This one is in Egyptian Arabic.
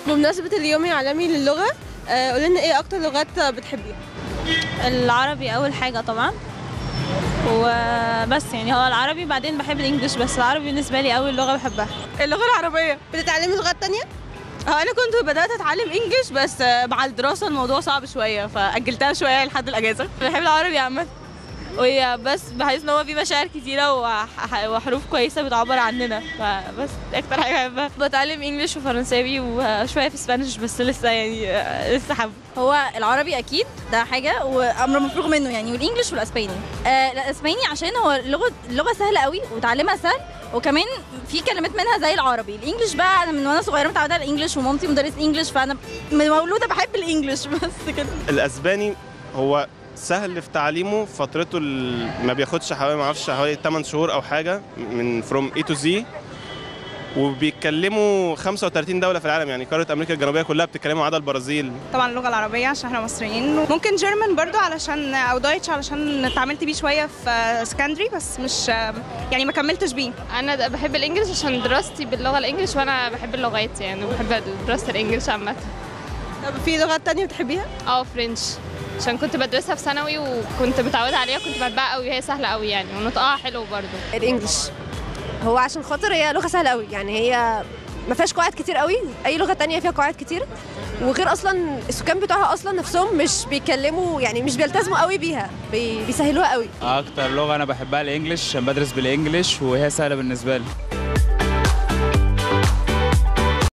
بمناسبة اليوم العالمي للغة آه، قولي لنا ايه اكتر لغات بتحبيها العربي اول حاجه طبعا وبس يعني هو العربي بعدين بحب الانجليش بس العربي بالنسبه لي اول لغه بحبها اللغة العربية بتتعلمي لغات تانية هو انا كنت بدات اتعلم انجليش بس مع الدراسه الموضوع صعب شويه فاجلتها شويه لحد الاجازه بحب العربي عامه وهي بس بحس ان هو فيه مشاعر كتيره وح- وحروف كويسه بتعبر عننا فبس دي اكتر حاجه بحبها بتعلم انجليش وفرنساوي وشويه في اسبانيش بس لسه يعني آه، لسه حابه هو العربي اكيد ده حاجه وامر مفروغ منه يعني والانجليش والاسباني آه الاسباني عشان هو لغه اللغه سهله قوي وتعلمها سهل وكمان في كلمات منها زي العربي الانجليش بقى انا من وانا صغيره متعوده على الانجليش ومامتي مدرس انجليش فانا من مولوده بحب الانجليش بس كده الاسباني هو سهل في تعليمه فترته ال- ما بياخدش حوالي ما اعرفش حوالي 8 شهور او حاجه من فروم اي تو زي وبيتكلموا 35 دوله في العالم يعني قاره امريكا الجنوبيه كلها بتتكلموا عدا البرازيل طبعا اللغه العربيه عشان احنا مصريين ممكن جيرمان برضو علشان او دويتش علشان اتعاملت بيه شويه في سكندري بس مش يعني ما كملتش بيه انا د- بحب الانجليش عشان دراستي باللغه الانجليش وانا بحب اللغات يعني بحب دراسه الانجليش عامه طب في لغات تانية بتحبيها اه فرنش عشان كنت بدرسها في ثانوي وكنت متعوده عليها كنت بحبها قوي هي سهله قوي يعني ونطقها حلو برضو الانجليش هو عشان خاطر هي لغه سهله قوي يعني هي ما فيهاش قواعد كتير قوي اي لغه تانية فيها قواعد كتير وغير اصلا السكان بتوعها اصلا نفسهم مش بيتكلموا يعني مش بيلتزموا قوي بيها بي- بيسهلوها قوي اكتر لغه انا بحبها الانجليش عشان بدرس بالانجليش وهي سهله بالنسبه لي